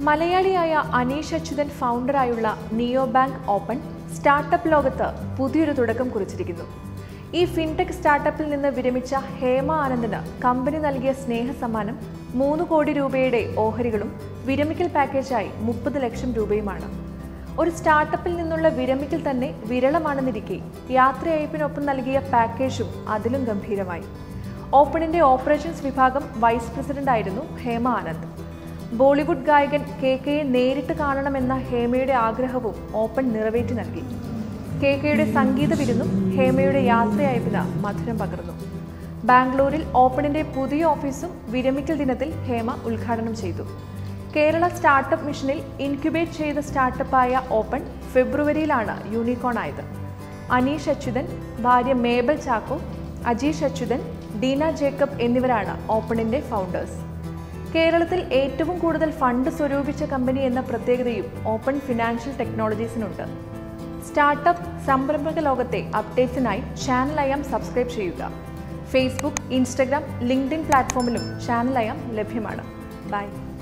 മലയാളിയായ അനീഷ് അച്യുതൻ ഫൗണ്ടറായുള്ള neobank Open startup ലോകത്ത് പുതിയൊരു തുടക്കം കുറിച്ചിരിക്കുന്നു ഈ ഫിൻടെക് സ്റ്റാർട്ടപ്പിൽ നിന്ന് വിരമിച്ച ഹേമ ആനന്ദിന് കമ്പനി നൽകിയ സ്നേഹ സമ്മാനം മൂന്ന് കോടി രൂപയുടെ ഓഹരികളും വിരമിക്കൽ പാക്കേജായി മുപ്പത് ലക്ഷം രൂപയുമാണ് ഒരു സ്റ്റാർട്ടപ്പിൽ നിന്നുള്ള വിരമിക്കൽ തന്നെ വിരളമാണെന്നിരിക്കെ യാത്രയയപ്പിനൊപ്പം നൽകിയ പാക്കേജും അതിലും ഗംഭീരമായി ഓപ്പണിന്റെ ഓപ്പറേഷൻസ് വിഭാഗം വൈസ് പ്രസിഡന്റായിരുന്നു ഹേമ ആനന്ദ് ബോളിവുഡ് ഗായകൻ കെ കെയെ നേരിട്ട് കാണണമെന്ന ഹേമയുടെ ആഗ്രഹവും ഓപ്പൺ നിറവേറ്റി നൽകി കെ കെയുടെ സംഗീത വിരുന്നും ഹേമയുടെ യാത്രയയപ്പിന് മധുരം പകർന്നു ബാംഗ്ലൂരിൽ ഓപ്പണിന്റെ പുതിയ ഓഫീസും വിരമിക്കൽ ദിനത്തിൽ ഹേമ ഉദ്ഘാടനം ചെയ്തു കേരള സ്റ്റാർട്ടപ്പ് മിഷനിൽ ഇൻക്യുബേറ്റ് ചെയ്ത സ്റ്റാർട്ടപ്പായ ഓപ്പൺ ഫെബ്രുവരിയിലാണ് യൂണിക്കോൺ ആയത് അനീഷ് അച്യുതൻ ഭാര്യ മേബൽ ചാക്കോ അജീഷ് അച്യുതൻ ഡീന ജേക്കബ് എന്നിവരാണ് ഓപ്പണിന്റെ ഫൗണ്ടേഴ്സ് കേരളത്തിൽ ഏറ്റവും കൂടുതൽ ഫണ്ട് സ്വരൂപിച്ച കമ്പനി എന്ന പ്രത്യേകതയും ഓപ്പൺ ഫിനാൻഷ്യൽ ടെക്നോളജീസിനുണ്ട് സ്റ്റാർട്ടപ്പ് സംരംഭക ലോകത്തെ അപ്ഡേറ്റ്സിനായി ചാനൽ അയാം സബ്സ്ക്രൈബ് ചെയ്യുക ഫേസ്ബുക്ക് ഇൻസ്റ്റഗ്രാം ലിങ്ക്ഡിൻ പ്ലാറ്റ്ഫോമിലും ചാനൽ അയാം ലഭ്യമാണ് ബൈ